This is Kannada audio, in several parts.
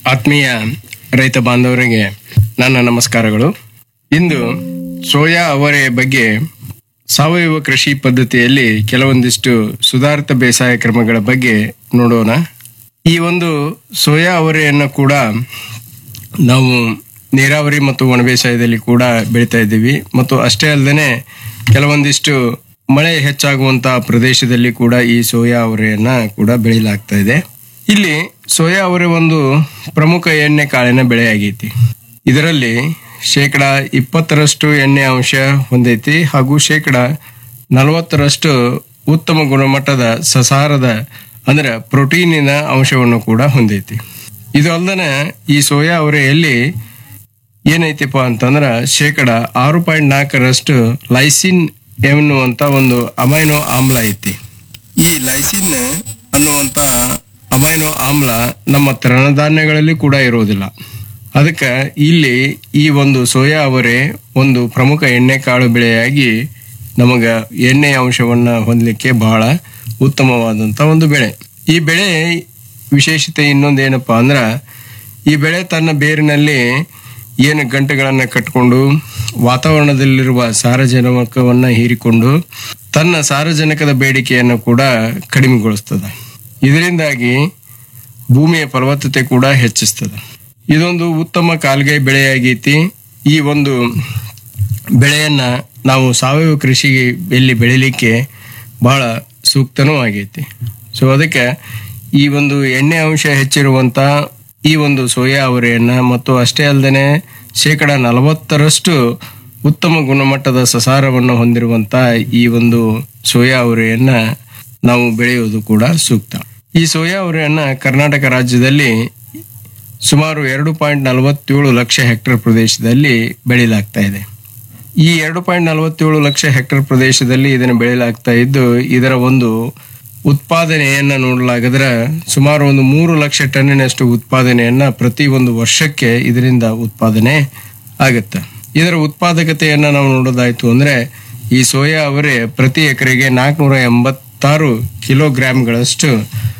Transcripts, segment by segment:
ಆತ್ಮೀಯ ರೈತ ಬಾಂಧವರಿಗೆ ನನ್ನ ನಮಸ್ಕಾರಗಳು ಇಂದು ಸೋಯಾ ಅವರೆ ಬಗ್ಗೆ ಸಾವಯವ ಕೃಷಿ ಪದ್ಧತಿಯಲ್ಲಿ ಕೆಲವೊಂದಿಷ್ಟು ಸುಧಾರಿತ ಬೇಸಾಯ ಕ್ರಮಗಳ ಬಗ್ಗೆ ನೋಡೋಣ ಈ ಒಂದು ಸೋಯಾ ಅವರೆಯನ್ನು ಕೂಡ ನಾವು ನೀರಾವರಿ ಮತ್ತು ಒಣ ಬೇಸಾಯದಲ್ಲಿ ಕೂಡ ಬೆಳಿತಾ ಇದ್ದೀವಿ ಮತ್ತು ಅಷ್ಟೇ ಅಲ್ಲದೆ ಕೆಲವೊಂದಿಷ್ಟು ಮಳೆ ಹೆಚ್ಚಾಗುವಂತಹ ಪ್ರದೇಶದಲ್ಲಿ ಕೂಡ ಈ ಸೋಯಾ ಅವರೆಯನ್ನ ಕೂಡ ಬೆಳೆಯಲಾಗ್ತಾ ಇದೆ ಇಲ್ಲಿ ಸೋಯಾ ಅವರೆ ಒಂದು ಪ್ರಮುಖ ಎಣ್ಣೆ ಕಾಳಿನ ಬೆಳೆ ಆಗೈತಿ ಇದರಲ್ಲಿ ಶೇಕಡ ಇಪ್ಪತ್ತರಷ್ಟು ಎಣ್ಣೆ ಅಂಶ ಹೊಂದೈತಿ ಹಾಗೂ ಶೇಕಡ ನಲವತ್ತರಷ್ಟು ಉತ್ತಮ ಗುಣಮಟ್ಟದ ಸಸಾರದ ಅಂದ್ರೆ ಪ್ರೋಟೀನಿನ ಅಂಶವನ್ನು ಕೂಡ ಹೊಂದೈತಿ ಇದು ಅಲ್ಲದೆ ಈ ಸೋಯಾ ಅವರೆಯಲ್ಲಿ ಏನೈತಿಪ್ಪ ಅಂತಂದ್ರ ಶೇಕಡ ಆರು ಪಾಯಿಂಟ್ ನಾಲ್ಕರಷ್ಟು ಲೈಸಿನ್ ಎನ್ನುವಂತ ಒಂದು ಅಮೈನೋ ಆಮ್ಲ ಐತಿ ಈ ಲೈಸಿನ್ ಅನ್ನುವಂತ ಅಮೈನೋ ಆಮ್ಲ ನಮ್ಮ ತೃಣಧಾನ್ಯಗಳಲ್ಲಿ ಕೂಡ ಇರೋದಿಲ್ಲ ಅದಕ್ಕೆ ಇಲ್ಲಿ ಈ ಒಂದು ಸೋಯಾ ಅವರೆ ಒಂದು ಪ್ರಮುಖ ಎಣ್ಣೆ ಕಾಳು ಬೆಳೆಯಾಗಿ ನಮಗ ಎಣ್ಣೆ ಅಂಶವನ್ನ ಹೊಂದಲಿಕ್ಕೆ ಬಹಳ ಉತ್ತಮವಾದಂತ ಒಂದು ಬೆಳೆ ಈ ಬೆಳೆ ವಿಶೇಷತೆ ಇನ್ನೊಂದು ಏನಪ್ಪಾ ಅಂದ್ರ ಈ ಬೆಳೆ ತನ್ನ ಬೇರಿನಲ್ಲಿ ಏನು ಗಂಟೆಗಳನ್ನು ಕಟ್ಟಿಕೊಂಡು ವಾತಾವರಣದಲ್ಲಿರುವ ಸಾರಜನಕವನ್ನ ಹೀರಿಕೊಂಡು ತನ್ನ ಸಾರಜನಕದ ಬೇಡಿಕೆಯನ್ನು ಕೂಡ ಕಡಿಮೆಗೊಳಿಸ್ತದೆ ಇದರಿಂದಾಗಿ ಭೂಮಿಯ ಫಲವತ್ತತೆ ಕೂಡ ಹೆಚ್ಚಿಸ್ತದೆ ಇದೊಂದು ಉತ್ತಮ ಕಾಲ್ಗೈ ಬೆಳೆಯಾಗೈತಿ ಈ ಒಂದು ಬೆಳೆಯನ್ನ ನಾವು ಸಾವಯವ ಕೃಷಿಗೆ ಎಲ್ಲಿ ಬೆಳಿಲಿಕ್ಕೆ ಬಹಳ ಸೂಕ್ತನೂ ಆಗೈತಿ ಸೊ ಅದಕ್ಕೆ ಈ ಒಂದು ಎಣ್ಣೆ ಅಂಶ ಹೆಚ್ಚಿರುವಂತ ಈ ಒಂದು ಸೋಯಾ ಅವರೆಯನ್ನ ಮತ್ತು ಅಷ್ಟೇ ಅಲ್ಲದೆ ಶೇಕಡ ನಲವತ್ತರಷ್ಟು ಉತ್ತಮ ಗುಣಮಟ್ಟದ ಸಸಾರವನ್ನು ಹೊಂದಿರುವಂತ ಈ ಒಂದು ಸೋಯಾ ಅವರೆಯನ್ನ ನಾವು ಬೆಳೆಯುವುದು ಕೂಡ ಸೂಕ್ತ ಈ ಸೋಯಾ ಅವರೆಯನ್ನ ಕರ್ನಾಟಕ ರಾಜ್ಯದಲ್ಲಿ ಸುಮಾರು ಎರಡು ಪಾಯಿಂಟ್ ನಲವತ್ತೇಳು ಲಕ್ಷ ಹೆಕ್ಟೇರ್ ಪ್ರದೇಶದಲ್ಲಿ ಬೆಳೆಯಲಾಗ್ತಾ ಇದೆ ಈ ಎರಡು ಪಾಯಿಂಟ್ ನಲವತ್ತೇಳು ಲಕ್ಷ ಹೆಕ್ಟೇರ್ ಪ್ರದೇಶದಲ್ಲಿ ಇದನ್ನು ಬೆಳೆಯಲಾಗ್ತಾ ಇದ್ದು ಇದರ ಒಂದು ಉತ್ಪಾದನೆಯನ್ನ ನೋಡಲಾಗದ್ರೆ ಸುಮಾರು ಒಂದು ಮೂರು ಲಕ್ಷ ಟನ್ನಿನಷ್ಟು ಉತ್ಪಾದನೆಯನ್ನ ಪ್ರತಿ ಒಂದು ವರ್ಷಕ್ಕೆ ಇದರಿಂದ ಉತ್ಪಾದನೆ ಆಗುತ್ತೆ ಇದರ ಉತ್ಪಾದಕತೆಯನ್ನ ನಾವು ನೋಡೋದಾಯ್ತು ಅಂದ್ರೆ ಈ ಸೋಯಾ ಅವರೆ ಪ್ರತಿ ಎಕರೆಗೆ ನಾಲ್ಕುನೂರ ಎಂಬತ್ತಾರು ಕಿಲೋಗ್ರಾಂಗಳಷ್ಟು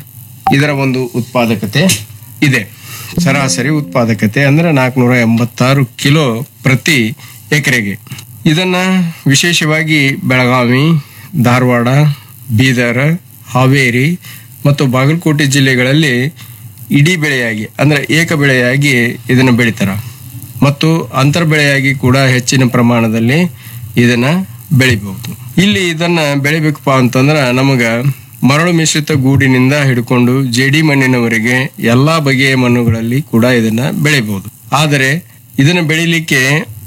ಇದರ ಒಂದು ಉತ್ಪಾದಕತೆ ಇದೆ ಸರಾಸರಿ ಉತ್ಪಾದಕತೆ ಅಂದ್ರೆ ನಾಲ್ಕುನೂರ ಎಂಬತ್ತಾರು ಕಿಲೋ ಪ್ರತಿ ಎಕರೆಗೆ ಇದನ್ನ ವಿಶೇಷವಾಗಿ ಬೆಳಗಾವಿ ಧಾರವಾಡ ಬೀದರ್ ಹಾವೇರಿ ಮತ್ತು ಬಾಗಲಕೋಟೆ ಜಿಲ್ಲೆಗಳಲ್ಲಿ ಇಡೀ ಬೆಳೆಯಾಗಿ ಅಂದ್ರೆ ಏಕ ಬೆಳೆಯಾಗಿ ಇದನ್ನು ಬೆಳಿತಾರ ಮತ್ತು ಅಂತರ್ ಬೆಳೆಯಾಗಿ ಕೂಡ ಹೆಚ್ಚಿನ ಪ್ರಮಾಣದಲ್ಲಿ ಇದನ್ನ ಬೆಳಿಬಹುದು ಇಲ್ಲಿ ಇದನ್ನ ಬೆಳಿಬೇಕಪ್ಪ ಅಂತಂದ್ರ ನಮಗ ಮರಳು ಮಿಶ್ರಿತ ಗೂಡಿನಿಂದ ಹಿಡ್ಕೊಂಡು ಜೇಡಿ ಮಣ್ಣಿನವರೆಗೆ ಎಲ್ಲಾ ಬಗೆಯ ಮಣ್ಣುಗಳಲ್ಲಿ ಕೂಡ ಇದನ್ನ ಬೆಳಿಬಹುದು ಆದರೆ ಇದನ್ನ ಬೆಳಿಲಿಕ್ಕೆ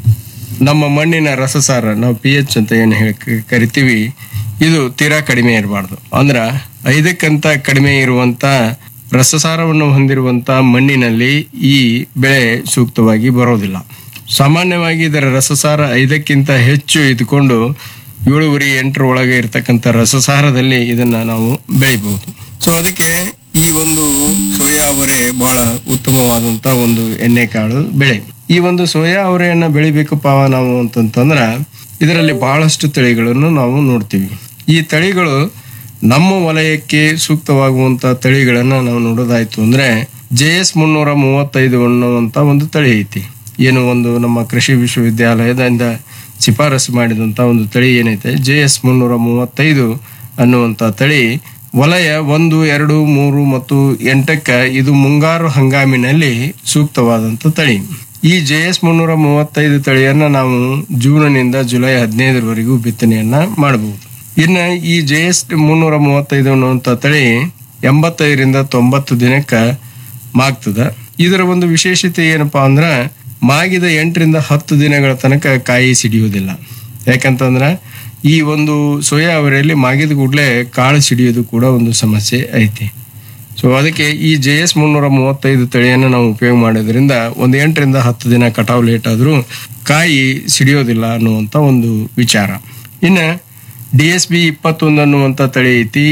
ನಮ್ಮ ಮಣ್ಣಿನ ರಸಸಾರ ನಾವು ಪಿ ಎಚ್ ಅಂತ ಏನು ಹೇಳಿ ಕರಿತೀವಿ ಇದು ತೀರಾ ಕಡಿಮೆ ಇರಬಾರ್ದು ಅಂದ್ರ ಐದಕ್ಕಂತ ಕಡಿಮೆ ಇರುವಂತ ರಸಸಾರವನ್ನು ಹೊಂದಿರುವಂತ ಮಣ್ಣಿನಲ್ಲಿ ಈ ಬೆಳೆ ಸೂಕ್ತವಾಗಿ ಬರೋದಿಲ್ಲ ಸಾಮಾನ್ಯವಾಗಿ ಇದರ ರಸಸಾರ ಐದಕ್ಕಿಂತ ಹೆಚ್ಚು ಇದ್ಕೊಂಡು ಏಳುವರೆ ಎಂಟರ ಒಳಗೆ ಇರತಕ್ಕಂಥ ರಸಸಾರದಲ್ಲಿ ಇದನ್ನ ನಾವು ಬೆಳಿಬಹುದು ಸೊ ಅದಕ್ಕೆ ಈ ಒಂದು ಸೋಯಾ ಅವರೆ ಬಹಳ ಉತ್ತಮವಾದಂತ ಒಂದು ಎಣ್ಣೆಕಾಳು ಬೆಳೆ ಈ ಒಂದು ಸೋಯಾ ಅವರೆಯನ್ನ ಬೆಳಿಬೇಕಪ್ಪ ನಾವು ಅಂತಂತಂದ್ರ ಇದರಲ್ಲಿ ಬಹಳಷ್ಟು ತಳಿಗಳನ್ನು ನಾವು ನೋಡ್ತೀವಿ ಈ ತಳಿಗಳು ನಮ್ಮ ವಲಯಕ್ಕೆ ಸೂಕ್ತವಾಗುವಂತ ತಳಿಗಳನ್ನ ನಾವು ನೋಡೋದಾಯ್ತು ಅಂದ್ರೆ ಜೆ ಎಸ್ ಮುನ್ನೂರ ಮೂವತ್ತೈದು ಅನ್ನುವಂತ ಒಂದು ತಳಿ ಐತಿ ಏನು ಒಂದು ನಮ್ಮ ಕೃಷಿ ವಿಶ್ವವಿದ್ಯಾಲಯದಿಂದ ಶಿಫಾರಸು ಮಾಡಿದಂತ ಒಂದು ತಳಿ ಏನೈತೆ ಜೆ ಎಸ್ ಮುನ್ನೂರ ಮೂವತ್ತೈದು ಅನ್ನುವಂತ ತಳಿ ವಲಯ ಒಂದು ಎರಡು ಮೂರು ಮತ್ತು ಎಂಟಕ್ಕ ಇದು ಮುಂಗಾರು ಹಂಗಾಮಿನಲ್ಲಿ ಸೂಕ್ತವಾದಂತ ತಳಿ ಈ ಜೆ ಎಸ್ ಮುನ್ನೂರ ಮೂವತ್ತೈದು ತಳಿಯನ್ನ ನಾವು ಜೂನ್ನಿಂದ ಜುಲೈ ಹದಿನೈದರವರೆಗೂ ಬಿತ್ತನೆಯನ್ನ ಮಾಡಬಹುದು ಇನ್ನ ಈ ಜೆ ಎಸ್ ಮುನ್ನೂರ ಮೂವತ್ತೈದು ಅನ್ನುವಂತ ತಳಿ ಎಂಬತ್ತೈದರಿಂದ ತೊಂಬತ್ತು ದಿನಕ್ಕ ಮಾಗ್ತದ ಇದರ ಒಂದು ವಿಶೇಷತೆ ಏನಪ್ಪಾ ಅಂದ್ರ ಮಾಗಿದ ಎಂಟರಿಂದ ಹತ್ತು ದಿನಗಳ ತನಕ ಕಾಯಿ ಸಿಡಿಯುವುದಿಲ್ಲ ಯಾಕಂತಂದ್ರ ಈ ಒಂದು ಸೋಯಾ ಅವರೆಯಲ್ಲಿ ಮಾಗಿದ ಕೂಡಲೇ ಕಾಳು ಸಿಡಿಯೋದು ಕೂಡ ಒಂದು ಸಮಸ್ಯೆ ಐತಿ ಸೊ ಅದಕ್ಕೆ ಈ ಜೆ ಎಸ್ ಮುನ್ನೂರ ಮೂವತ್ತೈದು ತಳಿಯನ್ನು ನಾವು ಉಪಯೋಗ ಮಾಡೋದ್ರಿಂದ ಒಂದು ಎಂಟರಿಂದ ಹತ್ತು ದಿನ ಕಟಾವು ಲೇಟ್ ಆದರೂ ಕಾಯಿ ಸಿಡಿಯೋದಿಲ್ಲ ಅನ್ನುವಂಥ ಒಂದು ವಿಚಾರ ಇನ್ನು ಡಿ ಎಸ್ ಬಿ ಇಪ್ಪತ್ತೊಂದು ಅನ್ನುವಂಥ ತಳಿ ಐತಿ